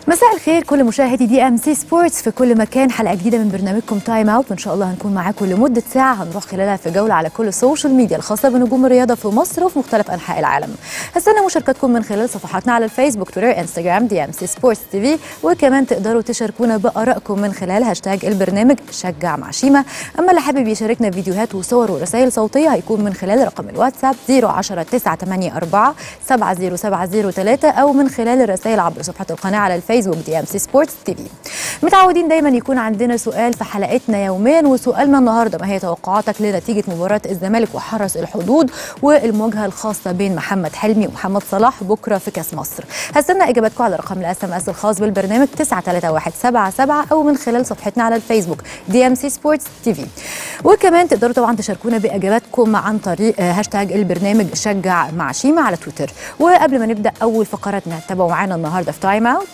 مساء الخير كل مشاهدي دي ام سي سبورتس في كل مكان حلقه جديده من برنامجكم تايم اوت وان شاء الله هنكون معاكم لمده ساعه هنروح خلالها في جوله على كل السوشيال ميديا الخاصه بنجوم الرياضه في مصر وفي مختلف انحاء العالم هستنى مشاركتكم من خلال صفحاتنا على الفيسبوك تويتر انستجرام دي ام سي سبورتس تي في وكمان تقدروا تشاركونا بارائكم من خلال هاشتاج البرنامج شجع مع شيما اما اللي حابب يشاركنا فيديوهات وصور ورسائل صوتيه هيكون من خلال رقم الواتساب 010 984 70703 او من خلال الرسائل عبر صفحه القناه على الفيسبوك دي ام سي سبورتس تي في متعودين دايما يكون عندنا سؤال في حلقتنا يوميا وسؤالنا النهارده ما هي توقعاتك لنتيجه مباراه الزمالك وحرس الحدود والمواجهه الخاصه بين محمد حلمي ومحمد صلاح بكره في كاس مصر هستنى اجاباتكم على رقم الاس ام اس الخاص بالبرنامج 93177 او من خلال صفحتنا على الفيسبوك دي ام سي سبورتس تي في وكمان تقدروا طبعا تشاركونا باجاباتكم عن طريق هاشتاج البرنامج شجع مع شيما على تويتر وقبل ما نبدا اول فقراتنا تابعوا معانا النهارده في تايم اوت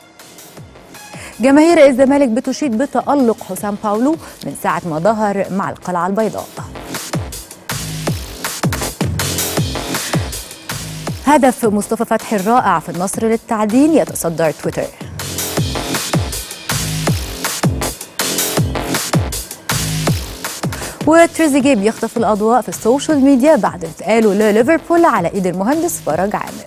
جماهير الزمالك بتشيد بتألق حسام باولو من ساعة ما ظهر مع القلعة البيضاء هدف مصطفى فتحي الرائع في النصر للتعدين يتصدر تويتر وتريزيجيه بيخطف الأضواء في السوشيال ميديا بعد انتقاله لليفربول على إيد المهندس فرج عامر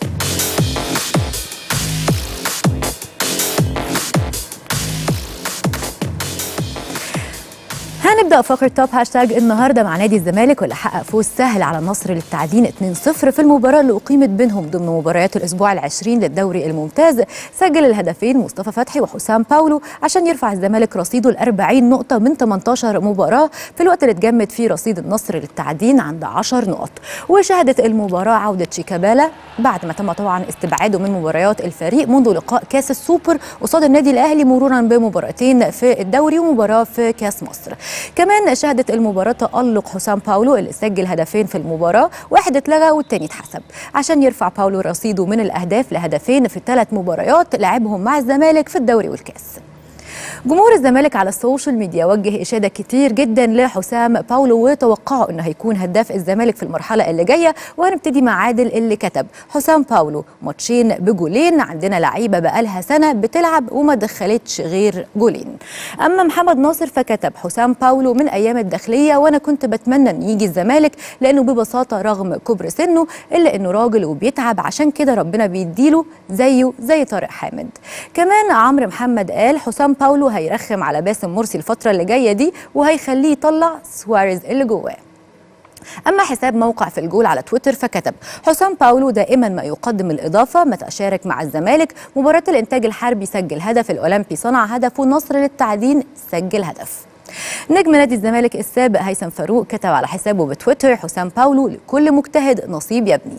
هنبدا فقره توب هاشتاج النهارده مع نادي الزمالك واللي حقق فوز سهل على النصر للتعدين 2-0 في المباراه اللي اقيمت بينهم ضمن مباريات الاسبوع العشرين للدوري الممتاز سجل الهدفين مصطفى فتحي وحسام باولو عشان يرفع الزمالك رصيده ل 40 نقطه من 18 مباراه في الوقت اللي اتجمد فيه رصيد النصر للتعدين عند 10 نقط وشهدت المباراه عوده شيكابالا بعد ما تم طبعا استبعاده من مباريات الفريق منذ لقاء كاس السوبر قصاد النادي الاهلي مرورا بمباراتين في الدوري ومباراه في كاس مصر كمان شهدت المباراة تألق حسام باولو اللي سجل هدفين في المباراة واحد اتلغى والتاني اتحسب عشان يرفع باولو رصيده من الأهداف لهدفين في ثلاث مباريات لعبهم مع الزمالك في الدوري والكاس جمهور الزمالك على السوشيال ميديا وجه اشاده كتير جدا لحسام باولو وتوقعوا انه هيكون هداف الزمالك في المرحله اللي جايه وهنبتدي مع عادل اللي كتب حسام باولو ماتشين بجولين عندنا لعيبه بقالها سنه بتلعب وما دخلتش غير جولين اما محمد ناصر فكتب حسام باولو من ايام الداخليه وانا كنت بتمنى ان يجي الزمالك لانه ببساطه رغم كبر سنه الا انه راجل وبيتعب عشان كده ربنا بيديله زيه زي طارق حامد كمان عمرو محمد قال حسام باولو هيرخم على باسم مرسي الفتره اللي جايه دي وهيخليه يطلع سواريز اللي جواه أما حساب موقع في الجول على تويتر فكتب حسام باولو دائما ما يقدم الإضافة متى شارك مع الزمالك مباراة الإنتاج الحربي سجل هدف الأولمبي صنع هدف والنصر للتعدين سجل هدف نجم نادي الزمالك السابق هيثم فاروق كتب على حسابه بتويتر حسام باولو لكل مجتهد نصيب يا ابني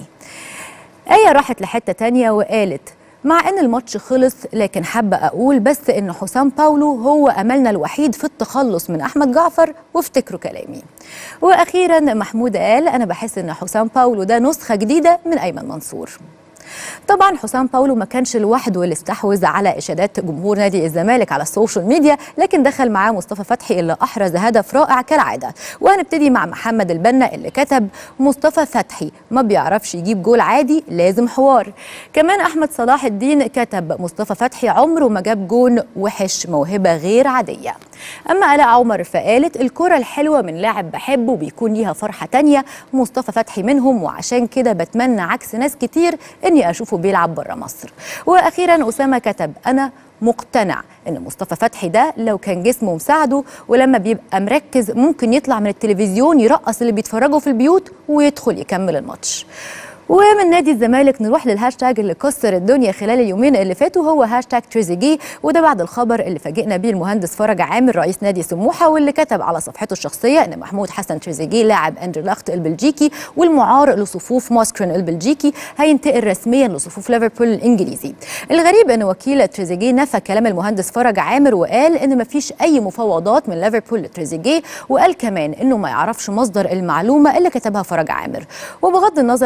آية راحت لحتة تانية وقالت مع ان الماتش خلص لكن حابه اقول بس ان حسام باولو هو املنا الوحيد في التخلص من احمد جعفر وافتكروا كلامي واخيرا محمود قال انا بحس ان حسام باولو ده نسخه جديده من ايمن منصور طبعا حسام باولو ما كانش لوحده اللي استحوذ على اشادات جمهور نادي الزمالك على السوشيال ميديا لكن دخل معاه مصطفى فتحي اللي احرز هدف رائع كالعاده وهنبتدي مع محمد البنا اللي كتب مصطفى فتحي ما بيعرفش يجيب جول عادي لازم حوار كمان احمد صلاح الدين كتب مصطفى فتحي عمره ما جاب جون وحش موهبه غير عاديه اما الاء عمر فقالت الكره الحلوه من لاعب بحبه بيكون ليها فرحه تانية مصطفى فتحي منهم وعشان كده بتمنى عكس ناس كتير اني اشوفه بيلعب بره مصر واخيرا اسامه كتب انا مقتنع ان مصطفى فتحي ده لو كان جسمه مساعده ولما بيبقى مركز ممكن يطلع من التلفزيون يرقص اللي بيتفرجوا في البيوت ويدخل يكمل الماتش ومن نادي الزمالك نروح للهاشتاج اللي كسر الدنيا خلال اليومين اللي فاتوا هو هاشتاج تريزيجيه وده بعد الخبر اللي فاجئنا بيه المهندس فرج عامر رئيس نادي سموحه واللي كتب على صفحته الشخصيه ان محمود حسن تريزيجيه لاعب اندرلخت البلجيكي والمعار لصفوف موسكرن البلجيكي هينتقل رسميا لصفوف ليفربول الانجليزي. الغريب ان وكيل تريزيجيه نفى كلام المهندس فرج عامر وقال ان مفيش اي مفاوضات من ليفربول لتريزيجيه وقال كمان انه ما يعرفش مصدر المعلومه اللي كتبها فرج عامر وبغض النظر عن صحه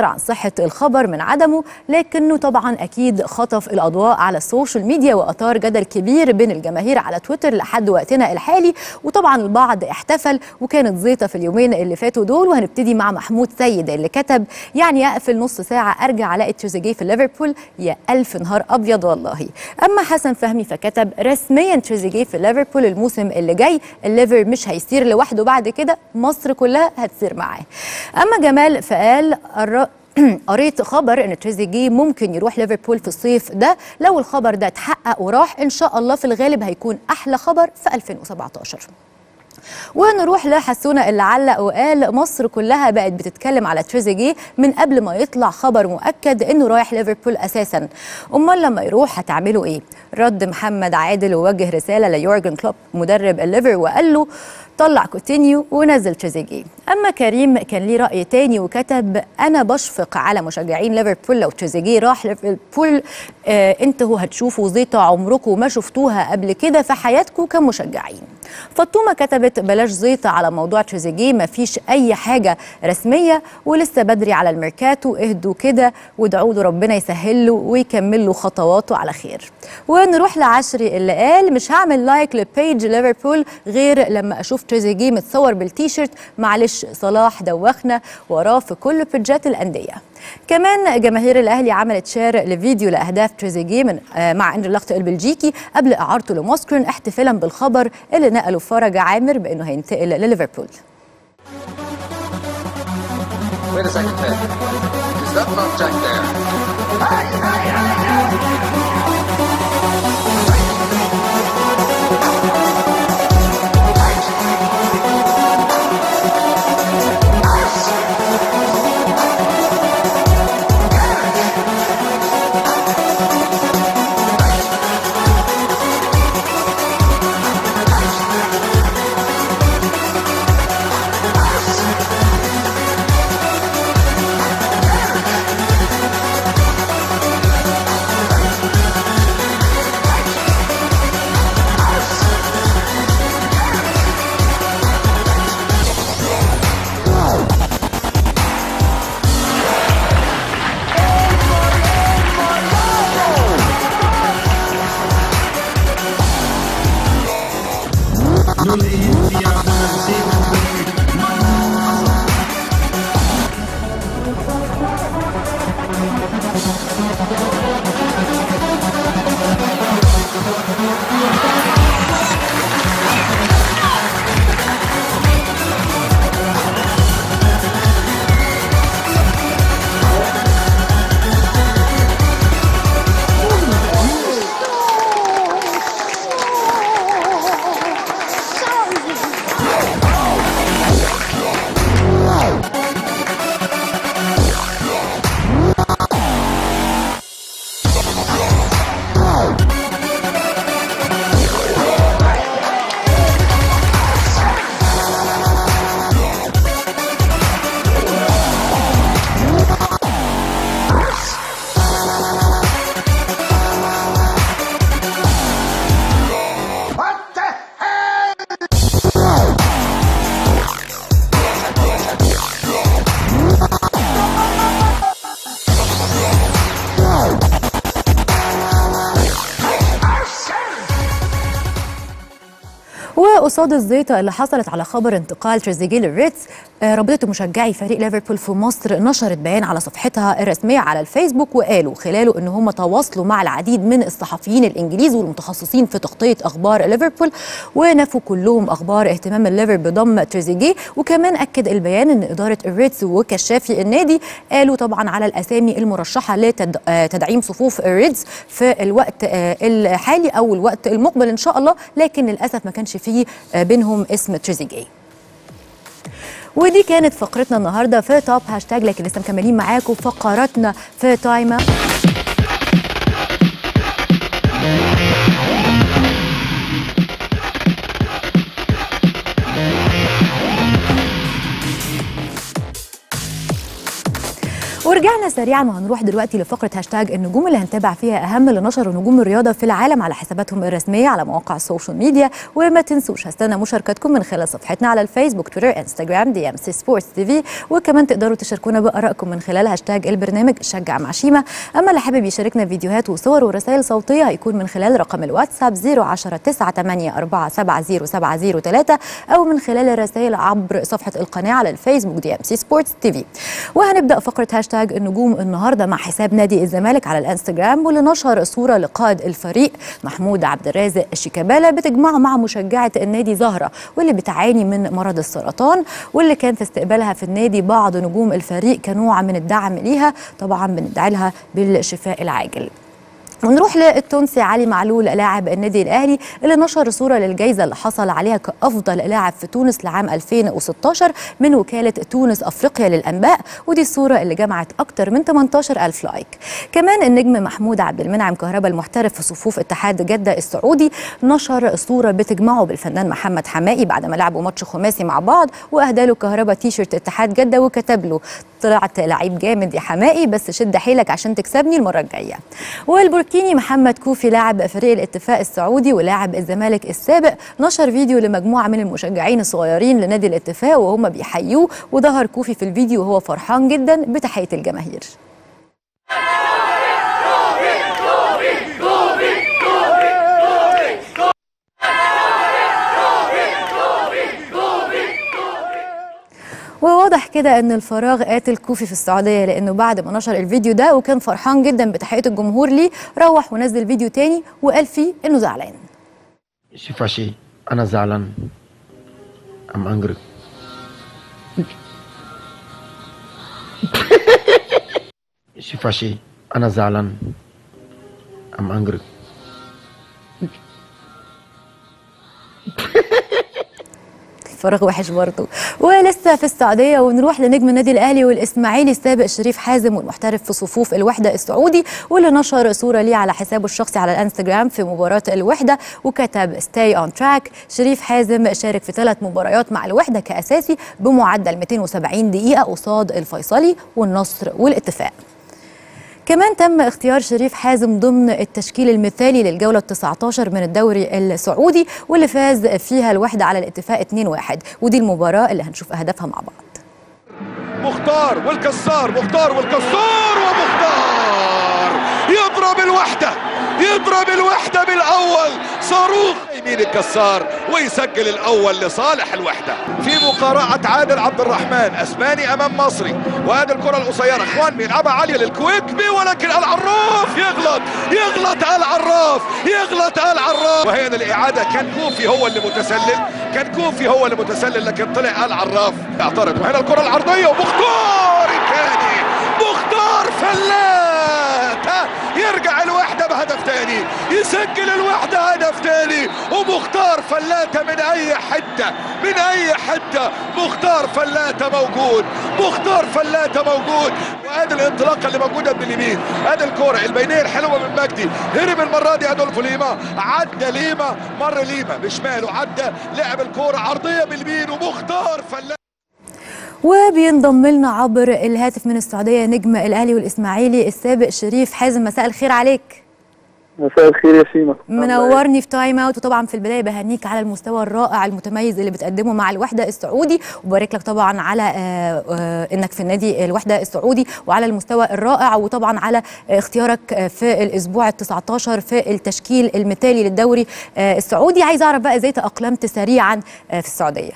اثبات الخبر من عدمه لكنه طبعا اكيد خطف الاضواء على السوشيال ميديا واثار جدل كبير بين الجماهير على تويتر لحد وقتنا الحالي وطبعا البعض احتفل وكانت زيطه في اليومين اللي فاتوا دول وهنبتدي مع محمود سيد اللي كتب يعني اقفل نص ساعه ارجع الاقي تريزيجيه في ليفربول يا الف نهار ابيض والله اما حسن فهمي فكتب رسميا تريزيجيه في ليفربول الموسم اللي جاي الليفر مش هيسير لوحده بعد كده مصر كلها هتسير معاه اما جمال فقال الر... قريت خبر ان تريزيجيه ممكن يروح ليفربول في الصيف ده لو الخبر ده اتحقق وراح ان شاء الله في الغالب هيكون احلى خبر في 2017 ونروح لحسونه اللي علق وقال مصر كلها بقت بتتكلم على تريزيجيه من قبل ما يطلع خبر مؤكد انه رايح ليفربول اساسا امال لما يروح هتعملوا ايه رد محمد عادل ووجه رساله ليورجن كلوب مدرب الليفر وقال له طلع كوتينيو ونزل تريزيجيه اما كريم كان ليه راي تاني وكتب انا بشفق على مشجعين ليفربول لو تريزيجيه راح ليفربول آه انتوا هتشوفوا زيطه عمركم ما شفتوها قبل كده في حياتكم كمشجعين فطومه كتبت بلاش زيطه على موضوع تريزيجيه مفيش اي حاجه رسميه ولسه بدري على الميركاتو اهدوا كده وادعوا له ربنا يسهل له ويكمل له خطواته على خير ونروح لعشري اللي قال مش هعمل لايك لبيج ليفربول غير لما اشوف تريزيجيه متصور بالتيشيرت معلش صلاح دوخنا وراه في كل بيجات الانديه كمان جماهير الاهلي عملت شير لفيديو لاهداف تريزيجيه من آه مع اندرلخت البلجيكي قبل اعارته لموسكرين احتفالا بالخبر اللي نقله فرج عامر بانه هينتقل لليفربول Wait a second, Ted. Is that not Jack there? نلئي ثيابنا زيت وقصاد الزيطه اللي حصلت على خبر انتقال تريزيجيه للريتس آه، رابطه مشجعي فريق ليفربول في مصر نشرت بيان على صفحتها الرسميه على الفيسبوك وقالوا خلاله ان هم تواصلوا مع العديد من الصحفيين الانجليز والمتخصصين في تغطيه اخبار ليفربول ونفوا كلهم اخبار اهتمام الليفر بضم تريزيجيه وكمان اكد البيان ان اداره الريتس وكشافي النادي قالوا طبعا على الاسامي المرشحه لتدعيم صفوف الريدز في الوقت آه، الحالي او الوقت المقبل ان شاء الله لكن للاسف ما كانش فيه آه، بينهم اسم تريزيجيه ودي كانت فقرتنا النهارده في توب هاشتاج لكن لسه مكملين معاكم فقراتنا في تايم أوت. ورجع ورجعنا سريعا وهنروح دلوقتي لفقره هاشتاج النجوم اللي هنتابع فيها اهم اللي نشروا نجوم الرياضه في العالم على حساباتهم الرسميه على مواقع السوشيال ميديا وما تنسوش هستنى مشاركتكم من خلال صفحتنا على الفيسبوك تويتر انستجرام دي ام سي سبورتس تي في وكمان تقدروا تشاركونا بارائكم من خلال هاشتاج البرنامج شجع مع شيما اما اللي حابب يشاركنا فيديوهات وصور ورسائل صوتيه هيكون من خلال رقم الواتساب 010 984 او من خلال الرسائل عبر صفحه القناه على الفيسبوك دي ام سي سبورتس تي في وهنبدا فقره هاشتاج النجوم النهارده مع حساب نادي الزمالك على الانستجرام واللي نشر صوره لقائد الفريق محمود عبد الرازق شيكابالا بتجمعه مع مشجعه النادي زهره واللي بتعاني من مرض السرطان واللي كان في استقبالها في النادي بعض نجوم الفريق كنوع من الدعم ليها طبعا بندعي لها بالشفاء العاجل ونروح للتونسي علي معلول لاعب النادي الاهلي اللي نشر صوره للجائزه اللي حصل عليها كافضل لاعب في تونس لعام 2016 من وكاله تونس افريقيا للانباء ودي الصوره اللي جمعت اكتر من 18 الف لايك كمان النجم محمود عبد المنعم كهربا المحترف في صفوف اتحاد جده السعودي نشر صوره بتجمعه بالفنان محمد حمائي بعد ما لعبوا ماتش خماسي مع بعض واهدى له كهربا تيشرت اتحاد جده وكتب له طلعت لعيب جامد يا حمائي بس شد حيلك عشان تكسبني المره الجايه والبوركيني محمد كوفي لاعب فريق الاتفاق السعودي ولاعب الزمالك السابق نشر فيديو لمجموعه من المشجعين الصغيرين لنادي الاتفاق وهم بيحيوه وظهر كوفي في الفيديو وهو فرحان جدا بتحيه الجماهير وواضح كده ان الفراغ قاتل كوفي في السعوديه لانه بعد ما نشر الفيديو ده وكان فرحان جدا بتحيه الجمهور ليه روح ونزل فيديو تاني وقال فيه انه زعلان شوف شيء انا زعلان ام انجري شوف شيء انا زعلان ام انجري الفراغ وحش برضه ولسه في السعوديه ونروح لنجم النادي الاهلي والاسماعيلي السابق شريف حازم والمحترف في صفوف الوحده السعودي واللي نشر صوره ليه على حسابه الشخصي على الانستجرام في مباراه الوحده وكتب ستاي اون تراك شريف حازم شارك في ثلاث مباريات مع الوحده كاساسي بمعدل 270 دقيقه قصاد الفيصلي والنصر والاتفاق كمان تم اختيار شريف حازم ضمن التشكيل المثالي للجولة 19 من الدوري السعودي واللي فاز فيها الوحدة على الاتفاق 2-1 ودي المباراة اللي هنشوف أهدافها مع بعض مختار والكسار مختار والكسار ومختار يضرب الوحدة يضرب الوحدة بالأول صاروخ يمين الكسار ويسجل الأول لصالح الوحدة في مقارعة عادل عبد الرحمن أسباني أمام مصري وهذه الكرة القصيرة إخوان بيلعبها عالية للكويكبي ولكن العراف يغلط يغلط العراف يغلط العراف وهي الإعادة كان كوفي هو اللي متسلل كان كوفي هو اللي متسلل لكن طلع العراف اعترض وهنا الكرة العرضية ومختار الثاني مختار فلات ها، يرجع الوحدة بهدف تاني يسجل الوحدة هدف تاني ومختار فلاتة من أي حتة من أي حتة مختار فلاتة موجود مختار فلاتة موجود وادي الانطلاقة اللي موجودة من اليمين ادي الكرة البينية الحلوة من مجدي هرب المرة دي ادولفو ليما عدى ليما مر ليما بشماله عدى لعب الكرة عرضية باليمين ومختار فلاتة وبينضم لنا عبر الهاتف من السعودية نجم الأهلي والإسماعيلي السابق شريف حازم مساء الخير عليك مساء الخير يا شيماء منورني في تايم اوت وطبعا في البدايه بهنيك على المستوى الرائع المتميز اللي بتقدمه مع الوحده السعودي وبارك لك طبعا على آه، آه، انك في النادي الوحده السعودي وعلى المستوى الرائع وطبعا على اختيارك آه، في الاسبوع ال 19 في التشكيل المثالي للدوري آه، السعودي عايز اعرف بقى ازاي تاقلمت سريعا آه، في السعوديه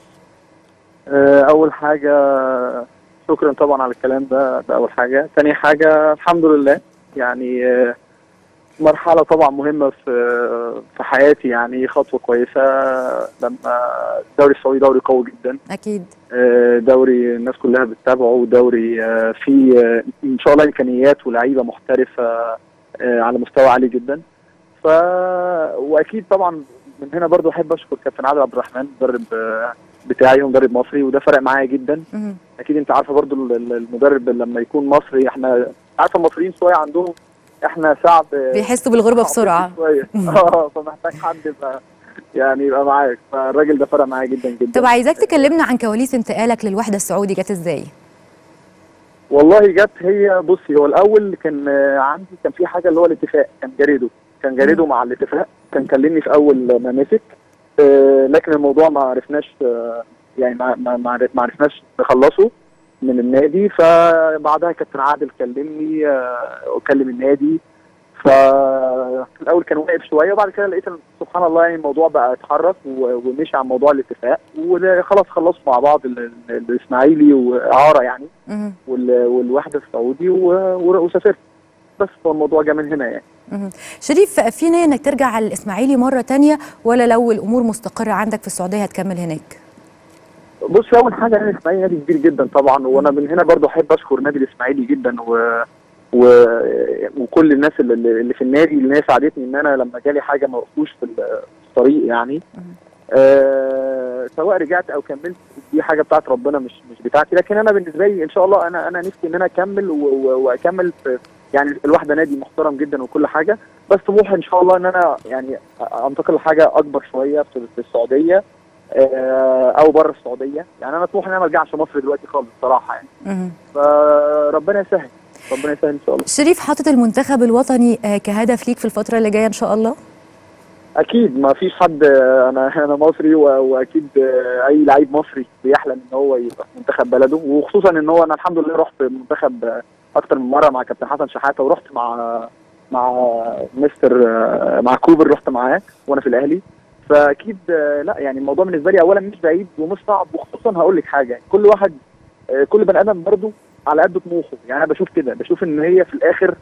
آه، اول حاجه شكرا طبعا على الكلام ده ده اول حاجه تاني حاجه الحمد لله يعني آه، مرحله طبعا مهمه في في حياتي يعني خطوه كويسه لما الدوري السعودي دوري قوي جدا اكيد آه، دوري الناس كلها بتتابعه ودوري آه، فيه آه، ان شاء الله امكانيات ولاعيبه محترفه آه، على مستوى عالي جدا ف واكيد طبعا من هنا برضو احب اشكر كابتن عادل عبد الرحمن المدرب آه، بتاعي ومدرب مصري وده فرق معايا جدا مهم. اكيد انت عارفه برضو ال- ال- المدرب لما يكون مصري احنا عارفه المصريين شويه عندهم احنا شعب آه، بيحسوا بالغربه عاطفي بسرعه شويه اه فمحتاج حد يبقى يعني يبقى معاك فالراجل ده فرق معايا جدا جدا طب عايزاك تكلمنا عن كواليس انتقالك للوحده السعودي جت ازاي والله جت هي بصي هو الاول كان آه، عندي كان في حاجه اللي هو الاتفاق كان جاريدو كان جاريدو مع الاتفاق كان كلمني في اول ما مسك آه، لكن الموضوع ما عرفناش آه، يعني ما ما ما عرف- ما عرفناش نخلصه من النادي فبعدها كابتن عادل كلمني آه، وكلم النادي ففي الاول كان واقف شويه وبعد كده لقيت إن سبحان الله يعني الموضوع بقى اتحرك و- ومشي على موضوع الاتفاق وخلاص خلصوا مع بعض ال- ال- الاسماعيلي واعاره يعني مهم. وال- والواحد السعودي و- و- وسافرت بس هو الموضوع جه من هنا يعني مهم. شريف في نية انك ترجع على الاسماعيلي مرة تانية ولا لو الامور مستقرة عندك في السعودية هتكمل هناك؟ بص اول حاجه نادي الاسماعيلي نادي كبير جدا طبعا وانا من هنا برضو احب اشكر نادي الاسماعيلي جدا و... و... وكل الناس اللي, اللي في النادي اللي هي ساعدتني ان انا لما جالي حاجه ما وقفوش في الطريق يعني آه سواء رجعت او كملت دي حاجه بتاعت ربنا مش مش بتاعتي لكن انا بالنسبه لي ان شاء الله انا انا نفسي ان انا اكمل و... و... واكمل في يعني الواحده نادي محترم جدا وكل حاجه بس طموحي ان شاء الله ان انا يعني انتقل لحاجه اكبر شويه في, في السعوديه آه، او بره السعوديه يعني انا طموحي ان انا ما ارجعش مصر دلوقتي خالص صراحه يعني مهم. فربنا يسهل ربنا يسهل ان شاء الله شريف حاطط المنتخب الوطني آه، كهدف ليك في الفترة اللي جاية ان شاء الله؟ اكيد ما فيش حد آه، انا انا مصري و- واكيد آه، اي لعيب مصري بيحلم ان هو يبقى في منتخب بلده وخصوصا ان هو انا الحمد لله رحت منتخب آه، اكتر من مره مع كابتن حسن شحاته ورحت مع مع مستر آه، مع كوبر رحت معاه وانا في الاهلي فاكيد آه، لا يعني الموضوع بالنسبه لي اولا مش بعيد ومش صعب وخصوصا هقول لك حاجه كل واحد آه، كل بني ادم برضه على قد طموحه يعني انا بشوف كده بشوف ان هي في الاخر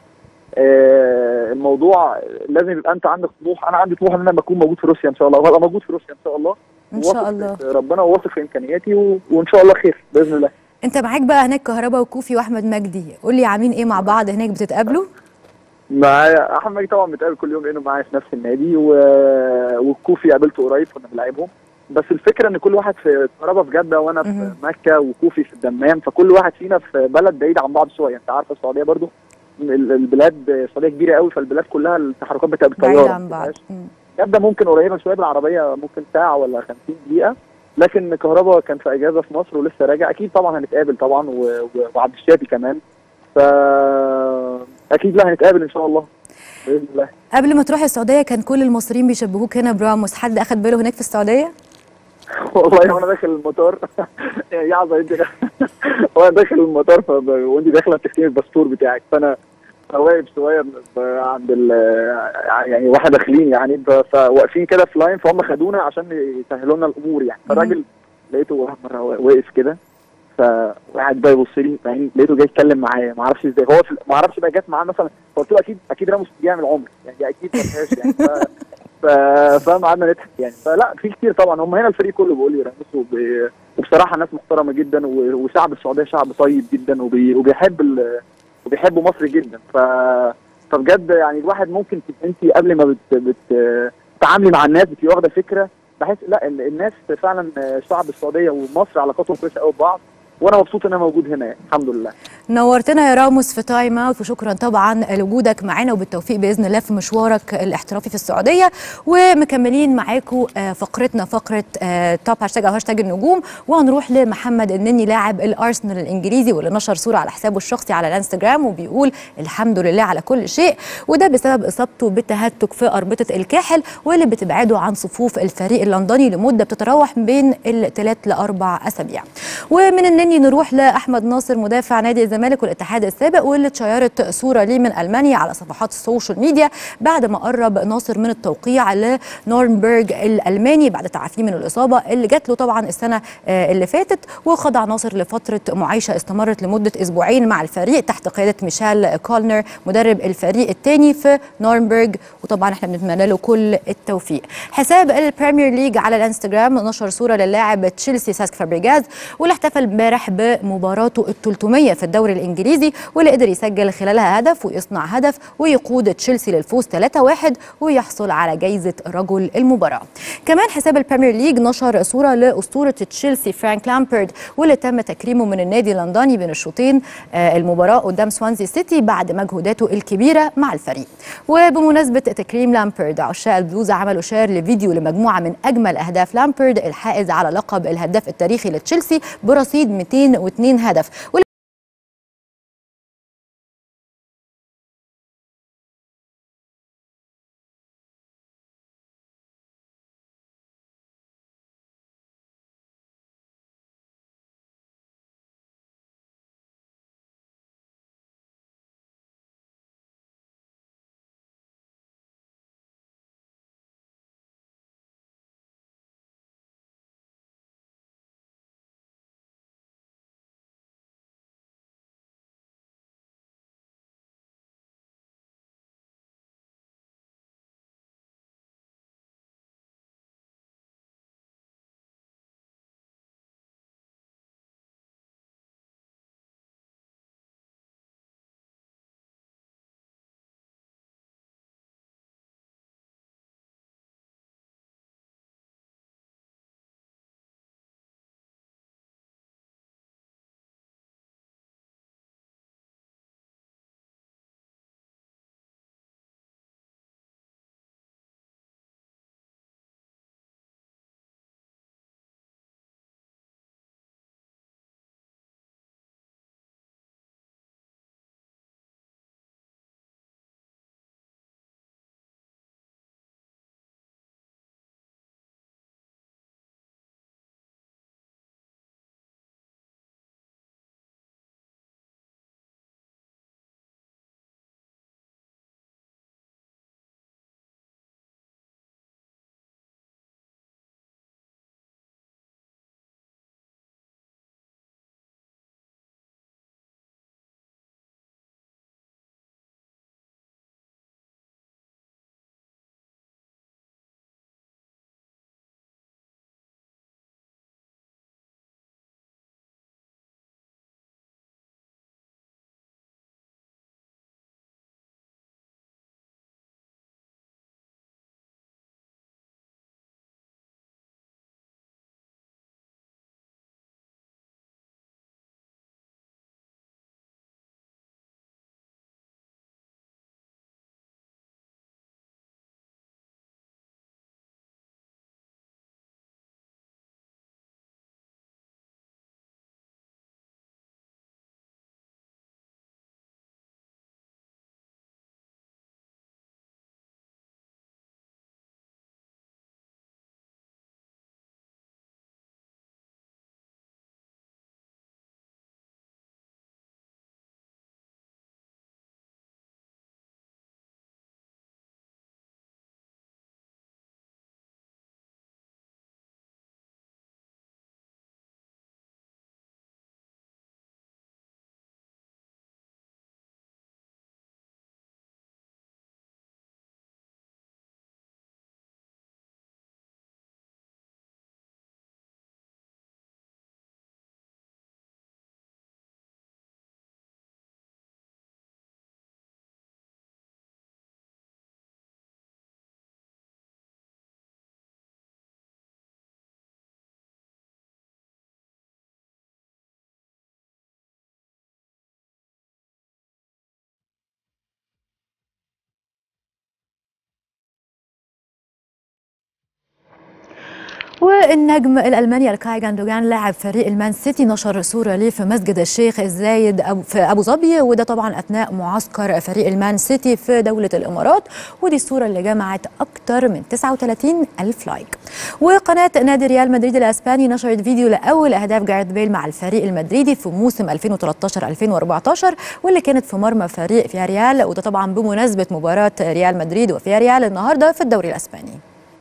آه، الموضوع لازم يبقى انت عندك طموح انا عندي طموح ان انا بكون موجود في روسيا ان شاء الله وهبقى موجود في روسيا ان شاء الله ان شاء وواثق الله في ربنا وواثق في امكانياتي و... وان شاء الله خير باذن الله انت معاك بقى هناك كهربا وكوفي واحمد مجدي قول لي عاملين ايه مع بعض هناك بتتقابلوا؟ معايا احمد مجدي طبعا بنتقابل كل يوم لانه معايا في نفس النادي و... والكوفي قابلته قريب كنا بنلعبهم بس الفكره ان كل واحد في كهربا في جده وانا في مهم. مكه وكوفي في الدمام فكل واحد فينا في بلد بعيد عن بعض شويه انت عارفه السعوديه برضو ال- البلاد السعوديه كبيره قوي فالبلاد كلها التحركات بتبقى بعيد بالطياره عن بعض مبتبقاش- مم. جده ممكن قريبه شويه بالعربيه ممكن ساعه ولا 50 دقيقه لكن كهربا كان في اجازه في مصر ولسه راجع اكيد طبعا هنتقابل طبعا و- و- وعبد الشافي كمان ف اكيد لا هنتقابل ان شاء الله باذن الله قبل ما تروح السعودية كان كل المصريين بيشبهوك هنا براموس حد اخد باله هناك في السعودية؟ والله وانا داخل المطار يا عظة انت وانا داخل المطار فب... وانت داخله بتكتبي الباسبور بتاعك فانا واقف شويه ب- عند ال... يعني واحنا داخلين يعني ب- فواقفين كده في لاين فهم خدونا عشان يسهلوا لنا الامور يعني فالراجل لقيته مره واقف كده فقعد بقى يبص لي بعدين لقيته جاي يتكلم معايا ما اعرفش ازاي هو في... ما اعرفش بقى جت معاه مثلا قلت له اكيد اكيد راموس بيعمل عمر يعني دي اكيد ما فيهاش يعني ف... ف... فاهم قعدنا نضحك يعني فلا في كتير طبعا هم هنا الفريق كله بيقول لي راموس وب... وبصراحه ناس محترمه جدا و... وشعب السعوديه شعب طيب جدا وبي... وبيحب ال... وبيحبوا مصر جدا ف فبجد يعني الواحد ممكن تبقى انت قبل ما بت... بت... تتعاملي مع الناس بتبقي واخده فكره بحس لا ال- الناس فعلا شعب السعوديه ومصر علاقاتهم كويسه قوي ببعض وانا مبسوط ان انا موجود هنا يعني الحمد لله نورتنا يا راموس في تايم اوت وشكرا طبعا لوجودك معانا وبالتوفيق باذن الله في مشوارك الاحترافي في السعوديه ومكملين معاكم آه، فقرتنا فقره آه، توب هاشتاج او هاشتاج النجوم وهنروح لمحمد النني لاعب الارسنال الانجليزي واللي نشر صوره على حسابه الشخصي على الانستجرام وبيقول الحمد لله على كل شيء وده بسبب اصابته بتهتك في اربطه الكاحل واللي بتبعده عن صفوف الفريق اللندني لمده بتتراوح بين الثلاث لاربع اسابيع ومن النني نروح لاحمد ناصر مدافع نادي الزمالك والاتحاد السابق واللي اتشيرت صوره ليه من المانيا على صفحات السوشيال ميديا بعد ما قرب ناصر من التوقيع لنورنبرج الالماني بعد تعافيه من الاصابه اللي جات له طبعا السنه آه، اللي فاتت وخضع ناصر لفتره معايشه استمرت لمده اسبوعين مع الفريق تحت قياده ميشيل كولنر مدرب الفريق الثاني في نورنبرج وطبعا احنا بنتمنى له كل التوفيق حساب البريمير ليج على الانستجرام نشر صوره للاعب تشيلسي ساسك فابريجاز واللي احتفل امبارح بمباراته ال 300 في الدوري الانجليزي واللي قدر يسجل خلالها هدف ويصنع هدف ويقود تشيلسي للفوز 3-1 ويحصل على جائزه رجل المباراه. كمان حساب البريمير ليج نشر صوره لاسطوره تشيلسي فرانك لامبرد واللي تم تكريمه من النادي اللندني بين الشوطين آه، المباراه قدام سوانزي سيتي بعد مجهوداته الكبيره مع الفريق. وبمناسبه تكريم لامبرد عشاق البلوز عملوا شير لفيديو لمجموعه من اجمل اهداف لامبرد الحائز على لقب الهداف التاريخي لتشيلسي برصيد 202 هدف والنجم الالماني الكاي جاندوجان لاعب فريق المان سيتي نشر صوره ليه في مسجد الشيخ الزايد أبو- في ابو ظبي وده طبعا اثناء معسكر فريق المان سيتي في دوله الامارات ودي الصوره اللي جمعت اكتر من 39 الف لايك وقناه نادي ريال مدريد الاسباني نشرت فيديو لاول اهداف جاريث بيل مع الفريق المدريدي في موسم 2013 2014 واللي كانت في مرمى فريق فياريال وده طبعا بمناسبه مباراه ريال مدريد وفياريال النهارده في الدوري الاسباني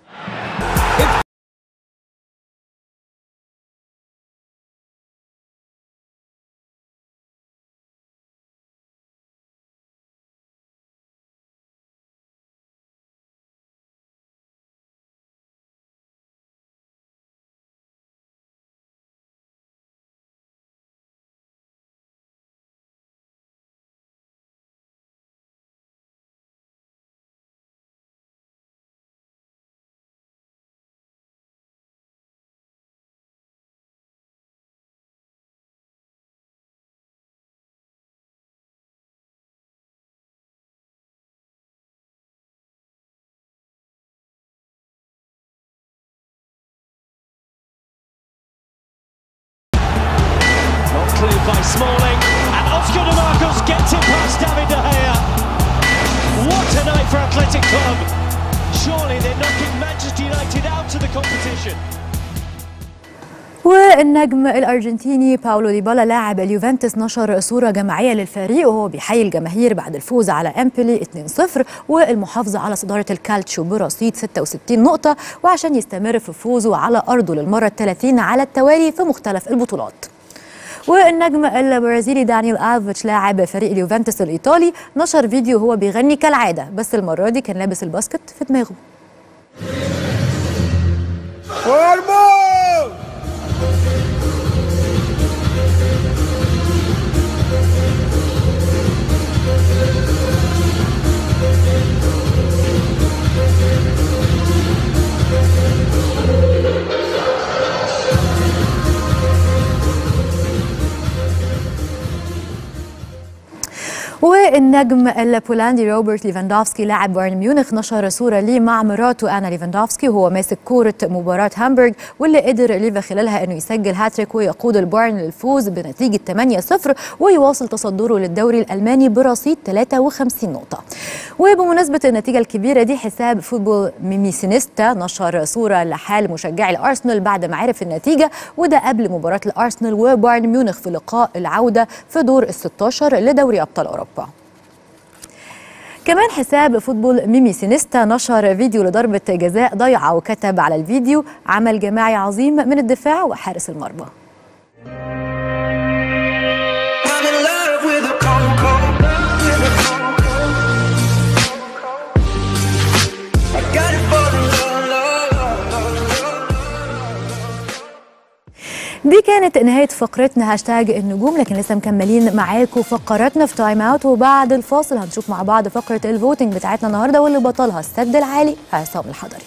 Not cleared by Smalling. And Oscar de Marcos gets it past David De Gea. What a night for Athletic Club. Surely they're knocking Manchester United out of the competition. والنجم الارجنتيني باولو ديبالا لاعب اليوفنتوس نشر صوره جماعيه للفريق وهو بيحيي الجماهير بعد الفوز على امبولي 2-0 والمحافظه على صداره الكالتشو برصيد 66 نقطه وعشان يستمر في فوزه على ارضه للمره الثلاثين على التوالي في مختلف البطولات والنجم البرازيلي دانيال الفيتش لاعب فريق اليوفنتوس الايطالي نشر فيديو هو بيغني كالعاده بس المره دي كان لابس الباسكت في دماغه والنجم البولندي روبرت ليفاندوفسكي لاعب بايرن ميونخ نشر صوره ليه مع مراته انا ليفاندوفسكي وهو ماسك كوره مباراه هامبورغ واللي قدر ليفا خلالها انه يسجل هاتريك ويقود البايرن للفوز بنتيجه 8-0 ويواصل تصدره للدوري الالماني برصيد 53 نقطه. وبمناسبه النتيجه الكبيره دي حساب فوتبول ميميسينيستا نشر صوره لحال مشجعي الارسنال بعد ما عرف النتيجه وده قبل مباراه الارسنال وبايرن ميونخ في لقاء العوده في دور ال 16 لدوري ابطال اوروبا. كمان حساب فوتبول ميمي سينيستا نشر فيديو لضربة جزاء ضيعة وكتب على الفيديو عمل جماعي عظيم من الدفاع وحارس المرمى I'm in love with a Congo. I got it for the love, love, love, love. دي كانت نهاية فقرتنا هاشتاج النجوم لكن لسه مكملين معاكم فقراتنا في تايم اوت وبعد الفاصل هنشوف مع بعض فقرة الفوتنج بتاعتنا النهاردة واللي بطلها السد العالي عصام الحضري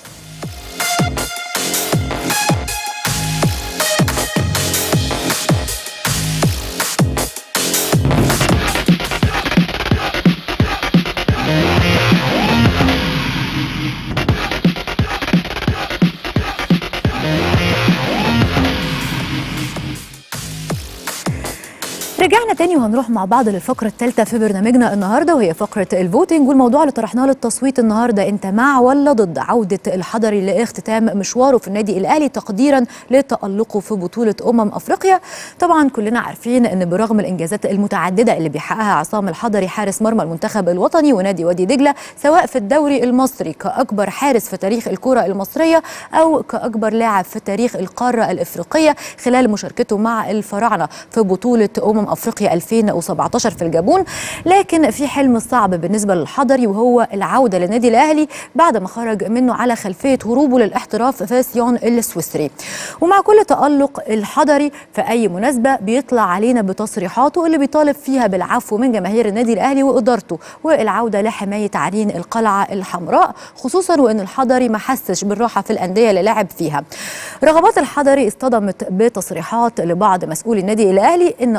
رجعنا تاني وهنروح مع بعض للفقرة الثالثة في برنامجنا النهاردة وهي فقرة الفوتنج والموضوع اللي طرحناه للتصويت النهاردة أنت مع ولا ضد عودة الحضري لاختتام مشواره في النادي الأهلي تقديرا لتألقه في بطولة أمم أفريقيا طبعا كلنا عارفين أن برغم الإنجازات المتعددة اللي بيحققها عصام الحضري حارس مرمى المنتخب الوطني ونادي وادي دجلة سواء في الدوري المصري كأكبر حارس في تاريخ الكرة المصرية أو كأكبر لاعب في تاريخ القارة الإفريقية خلال مشاركته مع الفراعنة في بطولة أمم افريقيا 2017 في الجابون لكن في حلم صعب بالنسبه للحضري وهو العوده للنادي الاهلي بعد ما خرج منه على خلفيه هروبه للاحتراف في سيون السويسري ومع كل تالق الحضري في اي مناسبه بيطلع علينا بتصريحاته اللي بيطالب فيها بالعفو من جماهير النادي الاهلي وادارته والعوده لحمايه عرين القلعه الحمراء خصوصا وان الحضري ما حسش بالراحه في الانديه اللي لعب فيها رغبات الحضري اصطدمت بتصريحات لبعض مسؤولي النادي الاهلي ان امر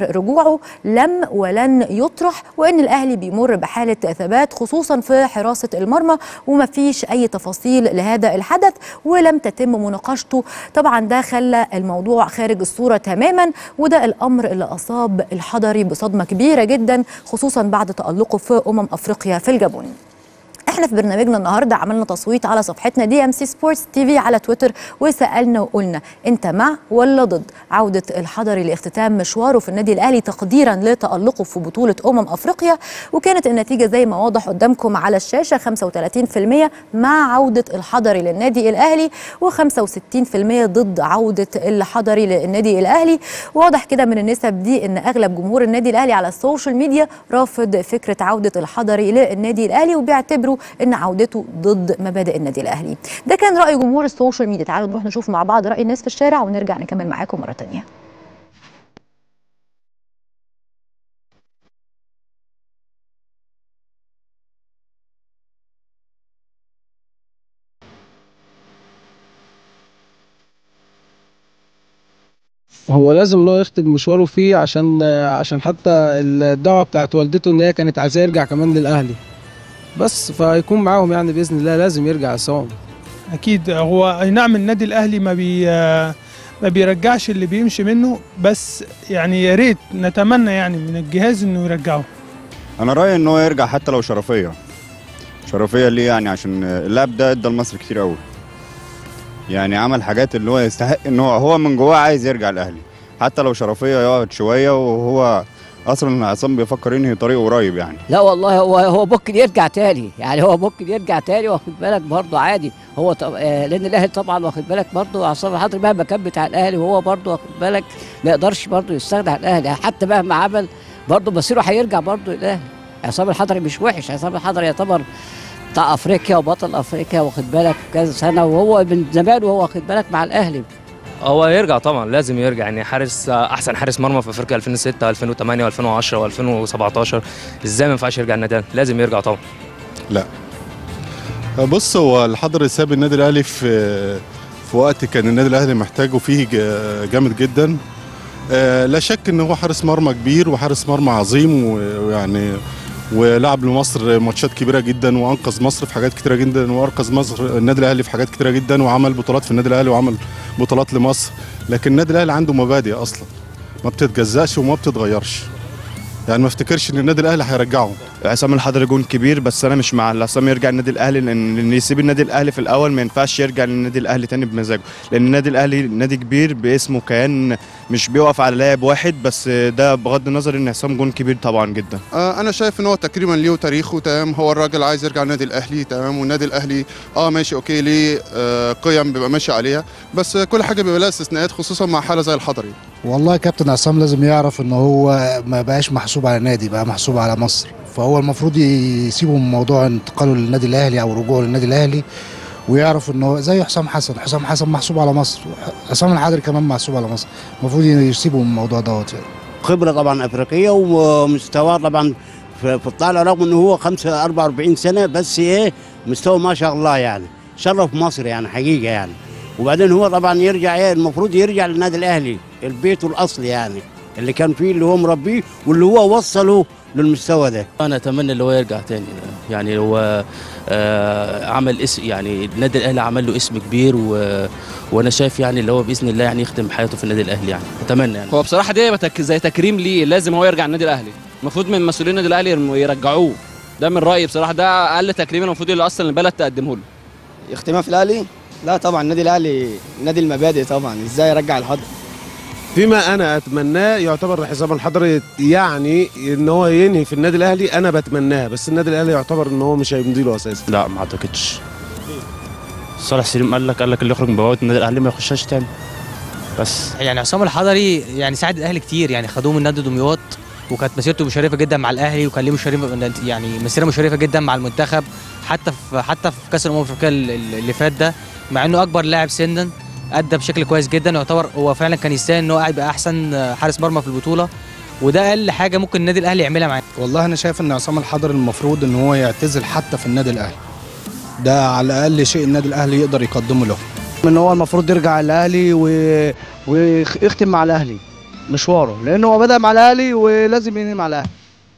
رجوعه لم ولن يطرح وان الاهلي بيمر بحاله ثبات خصوصا في حراسه المرمى وما فيش اي تفاصيل لهذا الحدث ولم تتم مناقشته طبعا ده خلى الموضوع خارج الصوره تماما وده الامر اللي اصاب الحضري بصدمه كبيره جدا خصوصا بعد تالقه في امم افريقيا في الجابون احنا في برنامجنا النهارده عملنا تصويت على صفحتنا دي ام سي سبورتس تي في على تويتر وسالنا وقلنا انت مع ولا ضد عوده الحضري لاختتام مشواره في النادي الاهلي تقديرا لتالقه في بطوله امم افريقيا وكانت النتيجه زي ما واضح قدامكم على الشاشه 35% مع عوده الحضري للنادي الاهلي و65% ضد عوده الحضري للنادي الاهلي واضح كده من النسب دي ان اغلب جمهور النادي الاهلي على السوشيال ميديا رافض فكره عوده الحضري للنادي الاهلي وبيعتبروا ان عودته ضد مبادئ النادي الاهلي ده كان راي جمهور السوشيال ميديا تعالوا نروح نشوف مع بعض راي الناس في الشارع ونرجع نكمل معاكم مره تانية هو لازم ان هو يختم مشواره فيه عشان عشان حتى الدعوه بتاعت والدته ان هي كانت عايزاه يرجع كمان للاهلي بس فهيكون معاهم يعني باذن الله لازم يرجع عصام اكيد هو اي نعم النادي الاهلي ما بي ما بيرجعش اللي بيمشي منه بس يعني يا ريت نتمنى يعني من الجهاز انه يرجعه انا رايي ان هو يرجع حتى لو شرفيه شرفيه ليه يعني عشان اللاعب ده ادى لمصر كتير قوي يعني عمل حاجات اللي هو يستحق ان هو هو من جواه عايز يرجع الاهلي حتى لو شرفيه يقعد شويه وهو اصلا عصام بيفكر ينهي طريقه قريب يعني لا والله هو هو ممكن يرجع تاني يعني هو ممكن يرجع تاني واخد بالك برضه عادي هو طب آه لان الاهلي طبعا واخد بالك برضه عصام الحضري مهما كان بتاع الاهلي وهو برضه واخد بالك ما يقدرش برضه يستغنى عن الاهلي حتى مهما عمل برضه مصيره هيرجع برضه الاهلي عصام الحضري مش وحش عصام الحضري يعتبر بتاع افريقيا وبطل افريقيا واخد بالك كذا سنه وهو من زمان وهو واخد بالك مع الاهلي هو يرجع طبعا لازم يرجع يعني حارس احسن حارس مرمى في افريقيا 2006 2008 و2010 و2017 ازاي ما ينفعش يرجع النادي لازم يرجع طبعا لا بص هو الحضري ساب النادي الاهلي في في وقت كان النادي الاهلي محتاجه فيه جامد جدا لا شك ان هو حارس مرمى كبير وحارس مرمى عظيم ويعني ولعب لمصر ماتشات كبيره جدا وانقذ مصر في حاجات كتيره جدا وانقذ مصر النادي الاهلي في حاجات كتيره جدا وعمل بطولات في النادي الاهلي وعمل بطولات لمصر لكن النادي الاهلي عنده مبادئ اصلا ما بتتجزاش وما بتتغيرش يعني ما افتكرش ان النادي الاهلي هيرجعه عصام الحضري جون كبير بس انا مش مع عصام يرجع النادي الاهلي لان اللي يسيب النادي الاهلي في الاول ما ينفعش يرجع للنادي الاهلي تاني بمزاجه لان النادي الاهلي نادي كبير باسمه كيان مش بيقف على لاعب واحد بس ده بغض النظر ان عصام جون كبير طبعا جدا آه انا شايف ان هو تكريما ليه وتاريخه تمام هو الراجل عايز يرجع النادي الاهلي تمام والنادي الاهلي اه ماشي اوكي ليه آه قيم بيبقى ماشي عليها بس كل حاجه بيبقى لها استثناءات خصوصا مع حاله زي الحضري والله كابتن عصام لازم يعرف ان هو ما بقاش محسوب على نادي بقى محسوب على مصر فهو المفروض يسيبوا من موضوع انتقاله للنادي الاهلي او رجوعه للنادي الاهلي ويعرف ان هو زي حسام حسن حسام حسن محسوب على مصر حسام الحضري كمان محسوب على مصر المفروض يسيبوا من الموضوع دوت يعني خبره طبعا افريقيه ومستواه طبعا في الطالع رغم انه هو 5 44 سنه بس ايه مستوى ما شاء الله يعني شرف مصر يعني حقيقه يعني وبعدين هو طبعا يرجع ايه المفروض يرجع للنادي الاهلي البيت الاصلي يعني اللي كان فيه اللي هو مربيه واللي هو وصله للمستوى ده انا اتمنى اللي هو يرجع تاني يعني هو آه عمل اسم يعني النادي الاهلي عمل له اسم كبير و... وانا شايف يعني اللي هو باذن الله يعني يختم حياته في النادي الاهلي يعني اتمنى يعني هو بصراحه دي بتك... زي تكريم ليه لازم هو يرجع النادي الاهلي المفروض من مسؤولين النادي الاهلي يرجعوه ده من رايي بصراحه ده اقل تكريم المفروض اللي اصلا البلد تقدمه له اختمام في الاهلي لا طبعا النادي الاهلي نادي المبادئ طبعا ازاي يرجع الحضر فيما انا اتمناه يعتبر حسام الحضري يعني ان هو ينهي في النادي الاهلي انا بتمناه بس النادي الاهلي يعتبر ان هو مش هيمضي له اساسا لا ما اعتقدش صالح سليم قال لك قال لك اللي يخرج من بوابه النادي الاهلي ما يخشش تاني بس يعني عصام الحضري يعني ساعد الاهلي كتير يعني خدوه من نادي دمياط وكانت مسيرته مشرفه جدا مع الاهلي وكان ليه مشرفه يعني مسيره مشرفه جدا مع المنتخب حتى في حتى في كاس الامم الافريقيه اللي فات ده مع انه اكبر لاعب سنا ادى بشكل كويس جدا يعتبر هو فعلا كان يستاهل ان هو يبقى احسن حارس مرمى في البطوله وده اقل حاجه ممكن النادي الاهلي يعملها معاه والله انا شايف ان عصام الحضري المفروض ان هو يعتزل حتى في النادي الاهلي ده على الاقل شيء النادي الاهلي يقدر يقدمه له ان هو المفروض يرجع الاهلي و... ويختم مع الاهلي مشواره لانه هو بدا مع الاهلي ولازم ينهي مع الاهلي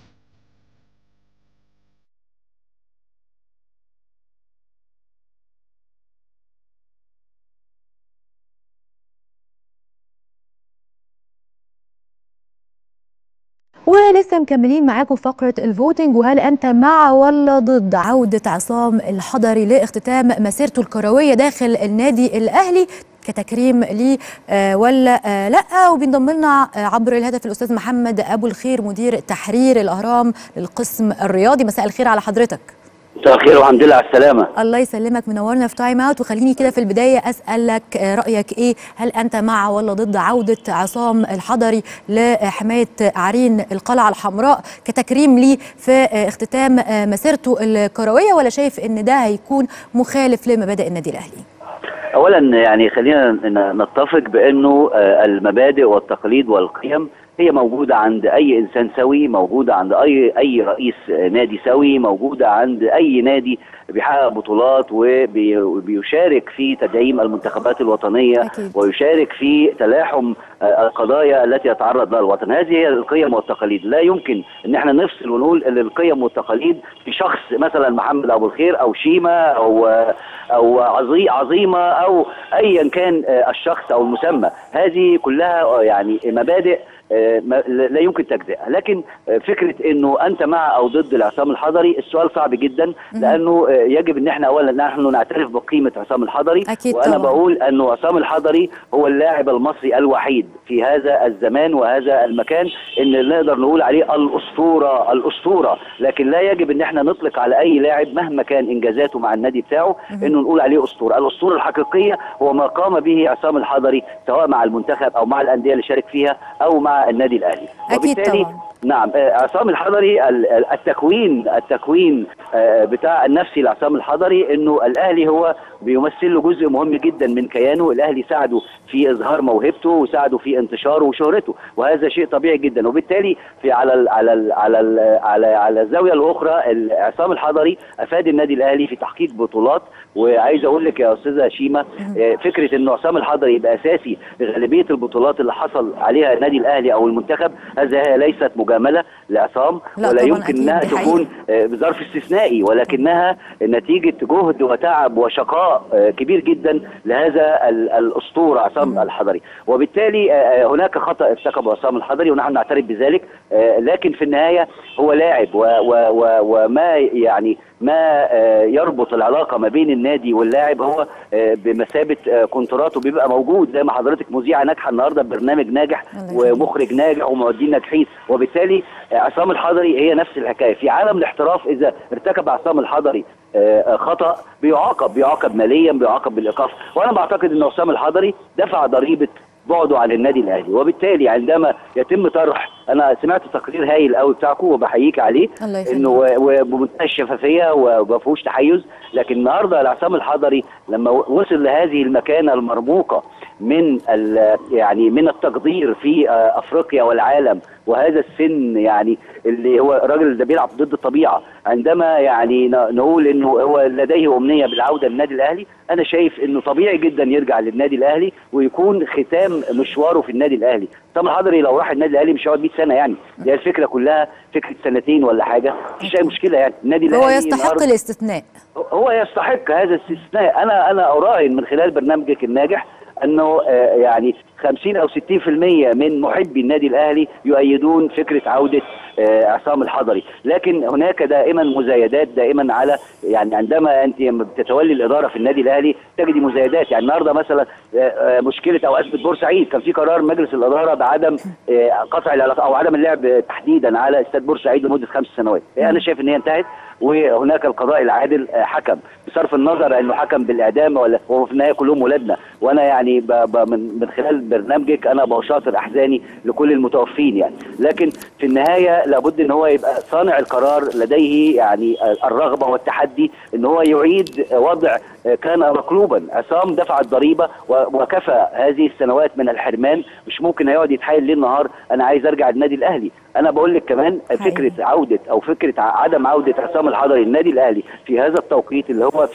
ولسه مكملين معاكم فقرة الفوتنج وهل أنت مع ولا ضد عودة عصام الحضري لاختتام مسيرته الكروية داخل النادي الأهلي كتكريم ليه آه ولا آه لا وبينضم لنا آه عبر الهاتف الأستاذ محمد أبو الخير مدير تحرير الأهرام للقسم الرياضي مساء الخير على حضرتك مساء الخير والحمد لله على السلامة الله يسلمك منورنا في تايم اوت وخليني كده في البدايه اسالك آه، رايك ايه هل انت مع ولا ضد عوده عصام الحضري لحمايه عرين القلعه الحمراء كتكريم ليه في آه، اختتام آه، مسيرته الكرويه ولا شايف ان ده هيكون مخالف لمبادئ النادي الاهلي أولا يعني خلينا ن- نتفق بأنه آه، المبادئ والتقاليد والقيم هي موجودة عند أي إنسان سوي موجودة عند أي أي رئيس آه، نادي سوي موجودة عند أي نادي بيحقق بطولات وبي- وبيشارك في تدعيم المنتخبات الوطنية أكيد. ويشارك في تلاحم آه، القضايا التي يتعرض لها الوطن هذه هي القيم والتقاليد لا يمكن ان احنا نفصل ونقول ان القيم والتقاليد في شخص مثلا محمد ابو الخير او شيمه او آه، او عظي عظيمه او ايا كان آه، الشخص او المسمى هذه كلها آه، يعني مبادئ آه، ما- لا يمكن تجزئها لكن آه، فكره انه انت مع او ضد العصام الحضري السؤال صعب جدا لانه آه، يجب ان احنا اولا نحن نعترف بقيمه عصام الحضري أكيد وانا طبعاً. بقول انه عصام الحضري هو اللاعب المصري الوحيد في هذا الزمان وهذا المكان ان نقدر نقول عليه الاسطوره الاسطوره لكن لا يجب ان احنا نطلق على اي لاعب مهما كان انجازاته مع النادي بتاعه انه نقول عليه اسطوره الاسطوره الحقيقيه هو ما قام به عصام الحضري سواء مع المنتخب او مع الانديه اللي شارك فيها او مع النادي الاهلي أكيد وبالتالي طبعاً. نعم آه، عصام الحضري ال- ال- التكوين التكوين آه، بتاع النفسي لعصام الحضري انه الاهلي هو بيمثل له جزء مهم جدا من كيانه الاهلي ساعده في اظهار موهبته وساعده في انتشاره وشهرته وهذا شيء طبيعي جدا وبالتالي في على ال على ال على ال على على الزاويه الاخرى ال- عصام الحضري افاد النادي الاهلي في تحقيق بطولات وعايز اقول لك يا استاذه شيماء آه، فكره انه عصام الحضري يبقى اساسي لغالبيه البطولات اللي حصل عليها النادي الاهلي او المنتخب هذا ليست مجامله لعصام لا ولا طبعاً يمكن أكيد، انها دي حقيقة. تكون آه، بظرف استثنائي ولكنها نتيجه جهد وتعب وشقاء آه، كبير جدا لهذا ال- الاسطوره عصام الحضري وبالتالي آه، آه، هناك خطا ارتكبه عصام الحضري ونحن نعترف بذلك آه، لكن في النهايه هو لاعب و- و- و- وما يعني ما آه، يربط العلاقه ما بين النادي واللاعب هو آه، بمثابه آه، كونتراته بيبقى موجود زي ما حضرتك مذيعه ناجحه النهارده ببرنامج ناجح ومخرج ناجح ومؤدين ناجحين وبالتالي آه، عصام الحضري هي نفس الحكايه في عالم الاحتراف اذا ارتكب عصام الحضري آه، آه، خطا بيعاقب بيعاقب ماليا بيعاقب بالايقاف وانا بعتقد ان عصام الحضري دفع ضريبه بعده عن النادي الاهلي وبالتالي عندما يتم طرح انا سمعت تقرير هايل قوي بتاعكم وبحييك عليه الله يخليك. انه و- وبمنتهى الشفافيه وما فيهوش تحيز لكن النهارده العصام الحضري لما و- وصل لهذه المكانه المرموقه من ال- يعني من التقدير في آه، افريقيا والعالم وهذا السن يعني اللي هو الراجل ده بيلعب ضد الطبيعه عندما يعني ن- نقول انه هو لديه امنيه بالعوده للنادي الاهلي انا شايف انه طبيعي جدا يرجع للنادي الاهلي ويكون ختام مشواره في النادي الاهلي سام الحضري لو راح النادي الاهلي مش هيقعد 100 سنه يعني دي الفكره كلها فكره سنتين ولا حاجه مفيش اي مشكله يعني النادي هو الاهلي يستحق النهاردة- الاستثناء هو يستحق هذا الاستثناء انا انا اراهن من خلال برنامجك الناجح انه آه، يعني 50 او 60% من محبي النادي الاهلي يؤيدون فكره عوده آه، عصام الحضري لكن هناك دائما مزايدات دائما على يعني عندما انت لما بتتولي الاداره في النادي الاهلي تجدي مزايدات يعني النهارده مثلا آه، آه، مشكله او ازمه بورسعيد كان في قرار مجلس الاداره بعدم آه، قطع العلاقه او عدم اللعب آه، تحديدا على استاد بورسعيد لمده خمس سنوات انا شايف ان هي انتهت وهناك القضاء العادل آه، حكم بصرف النظر انه حكم بالاعدام ولا هو في النهايه كلهم ولادنا وانا يعني ب ب من من خلال برنامجك انا بشاطر احزاني لكل المتوفين يعني لكن في النهايه لابد ان هو يبقى صانع القرار لديه يعني آه، الرغبه والتحدي ان هو يعيد وضع آه، كان مقلوبا عصام دفع الضريبه و- وكفى هذه السنوات من الحرمان مش ممكن هيقعد يتحايل ليل نهار انا عايز ارجع النادي الاهلي انا بقول لك كمان فكره عوده او فكره ع- عدم عوده عصام الحضري النادي الاهلي في هذا التوقيت اللي هو في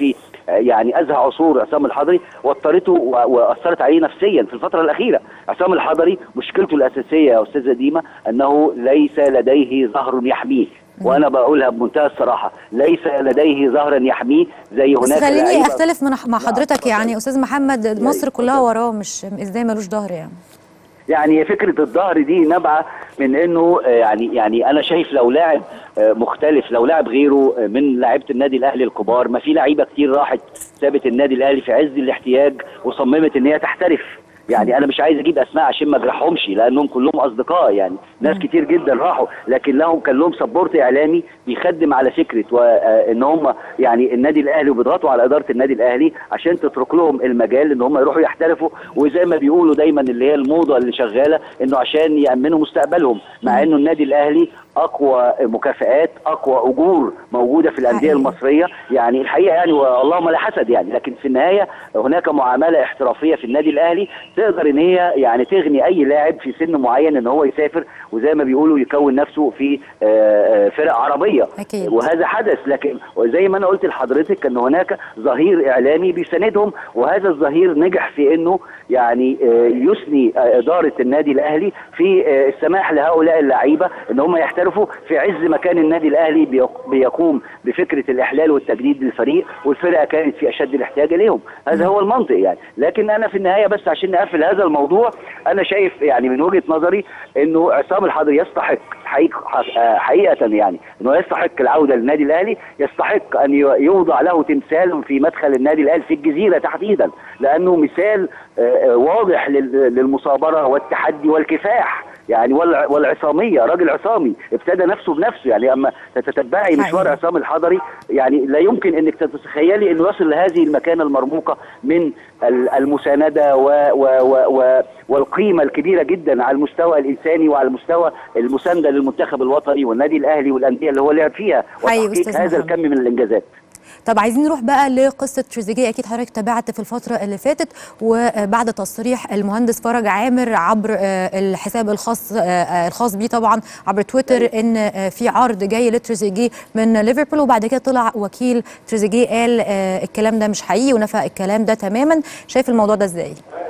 آه، يعني ازهى عصور عصام الحضري واضطرته و- واثرت عليه نفسيا في الفتره الاخيره عصام الحضري مشكلته الاساسيه يا استاذه ديما انه ليس لديه ظهر يحميه وانا بقولها بمنتهى الصراحه ليس لديه ظهرا يحميه زي بس هناك خليني لعيبة- اختلف من مع حضرتك يعني استاذ محمد مصر كلها وراه مش ازاي ملوش ظهر يعني يعني فكره الظهر دي نابعه من انه آه، يعني يعني انا شايف لو لاعب آه، مختلف لو لاعب غيره آه، من لعيبه النادي الاهلي الكبار ما في لعيبه كتير راحت سابت النادي الاهلي في عز الاحتياج وصممت ان هي تحترف يعني انا مش عايز اجيب اسماء عشان ما اجرحهمش لانهم كلهم اصدقاء يعني ناس كتير جدا راحوا لكن لهم كان لهم سبورت اعلامي بيخدم على فكره وان هم يعني النادي الاهلي وبيضغطوا على اداره النادي الاهلي عشان تترك لهم المجال ان هم يروحوا يحترفوا وزي ما بيقولوا دايما اللي هي الموضه اللي شغاله انه عشان يامنوا مستقبلهم مع انه النادي الاهلي اقوى مكافآت اقوى اجور موجوده في الانديه المصريه يعني الحقيقه يعني واللهم لا حسد يعني لكن في النهايه هناك معامله احترافيه في النادي الاهلي تقدر ان هي يعني تغني اي لاعب في سن معين ان هو يسافر وزي ما بيقولوا يكون نفسه في آه، آه، فرق عربيه أكيد. وهذا حدث لكن وزي ما انا قلت لحضرتك ان هناك ظهير اعلامي بيساندهم وهذا الظهير نجح في انه يعني آه، يثني آه، اداره النادي الاهلي في آه، السماح لهؤلاء اللعيبه ان هم يحترفوا في عز ما كان النادي الاهلي بيق- بيقوم بفكره الاحلال والتجديد للفريق والفرقه كانت في اشد الاحتياج اليهم هذا هو المنطق يعني لكن انا في النهايه بس عشان نقفل هذا الموضوع انا شايف يعني من وجهه نظري انه عصام الحضري يستحق حقيقة, حقيقه يعني انه يستحق العوده للنادي الاهلي يستحق ان ي- يوضع له تمثال في مدخل النادي الاهلي في الجزيره تحديدا لانه مثال آه، آه، واضح لل- للمصابره والتحدي والكفاح يعني والع- والعصاميه راجل عصامي ابتدى نفسه بنفسه يعني اما تتتبعي مشوار عصام الحضري يعني لا يمكن انك تتخيلي انه يصل لهذه المكانه المرموقه من ال- المسانده و و و و والقيمه الكبيره جدا على المستوى الانساني وعلى المستوى المسانده للمنتخب الوطني والنادي الاهلي والانديه اللي هو لعب فيها حقيقي وتحقيق أستاذ هذا محمد. الكم من الانجازات طب عايزين نروح بقى لقصه تريزيجيه اكيد حضرتك تابعت في الفتره اللي فاتت وبعد تصريح المهندس فرج عامر عبر آه، الحساب الخاص آه، آه، الخاص بيه طبعا عبر تويتر ان آه، في عرض جاي لتريزيجيه من ليفربول وبعد كده طلع وكيل تريزيجيه قال آه، الكلام ده مش حقيقي ونفى الكلام ده تماما شايف الموضوع ده ازاي؟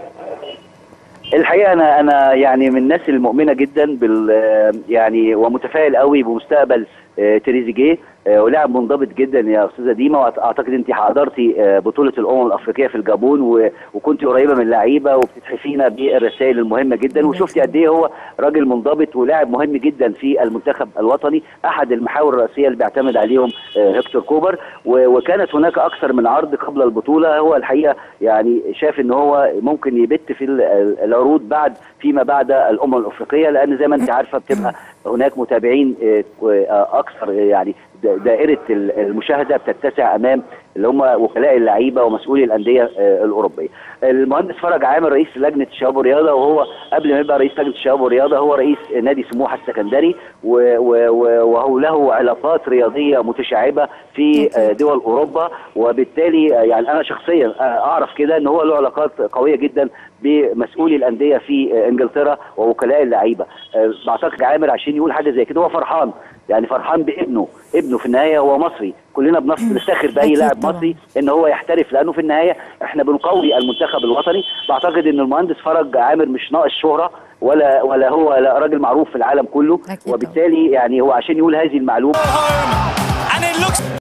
الحقيقه انا انا يعني من الناس المؤمنه جدا بال يعني ومتفائل قوي بمستقبل آه، تريزيجيه آه، ولاعب منضبط جدا يا استاذه ديما واعتقد انت حضرتي آه، بطوله الامم الافريقيه في الجابون و- وكنت قريبه من اللعيبه وبتتحفينا بالرسائل المهمه جدا وشفتي قد ايه هو راجل منضبط ولاعب مهم جدا في المنتخب الوطني احد المحاور الرئيسيه اللي بيعتمد عليهم آه، هيكتور كوبر و- وكانت هناك اكثر من عرض قبل البطوله هو الحقيقه يعني شاف ان هو ممكن يبت في ال- ال- العروض بعد فيما بعد الامم الافريقيه لان زي ما انت عارفه بتبقى هناك متابعين آه، آه، اكثر آه، يعني د- دائره ال- المشاهده بتتسع امام اللي هم وكلاء اللعيبه ومسؤولي الانديه آه، الاوروبيه. المهندس فرج عامر رئيس لجنه الشباب والرياضه وهو قبل ما يبقى رئيس لجنه الشباب والرياضه هو رئيس نادي سموحه السكندري و- و- و- وهو له علاقات رياضيه متشعبه في آه، دول اوروبا وبالتالي آه، يعني انا شخصيا آه، اعرف كده ان هو له علاقات قويه جدا بمسؤولي الانديه في آه، انجلترا ووكلاء اللعيبه. آه، بعتقد عامر عشان يقول حاجه زي كده هو فرحان يعني فرحان بابنه ابنه في النهايه هو مصري كلنا بنف- بنفتخر باي أكيد لاعب طبعاً. مصري ان هو يحترف لانه في النهايه احنا بنقوي المنتخب الوطني بعتقد ان المهندس فرج عامر مش ناقص شهره ولا ولا هو لا راجل معروف في العالم كله وبالتالي يعني هو عشان يقول هذه المعلومه